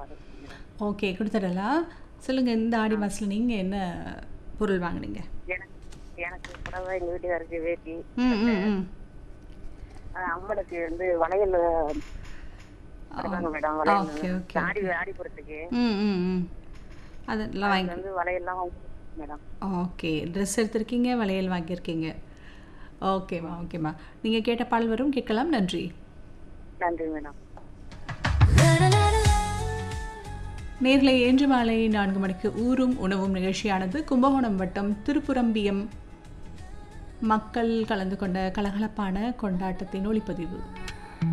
பார்த்துருக்கேன் madam okay கொடுத்துடலாம் சொல்லுங்கள் இந்த ஆடி மாதத்தில் நீங்கள் என்ன பொருள் வாங்குனீங்க எனக்கு எனக்கு புடவை எங்கள் வீட்டுக்காருக்கு வேட்டி ம் ம் ம் அஹ் அம்மனுக்கு வந்து வளையல் இருக்காங்க மேடம் வளையல் ஓகே ஓகே ஆடி ஆடி போகிறதுக்கு ம் ம் ம் அதெல்லாம் வாங்கி வந்து வளையல்லாம் மேடம் ஓகே ட்ரெஸ் எடுத்திருக்கீங்க வளையல் வாங்கியிருக்கீங்க ஓகேம்மா ஓகேம்மா நீங்கள் கேட்ட பால் வரும் கேட்கலாம் நன்றி நன்றி மேடம் நேர்களை இன்று மாலை நான்கு மணிக்கு ஊரும் உணவும் நிகழ்ச்சியானது கும்பகோணம் வட்டம் திருப்புரம்பியம் மக்கள் கலந்து கொண்ட கலகலப்பான கொண்டாட்டத்தின் ஒளிப்பதிவு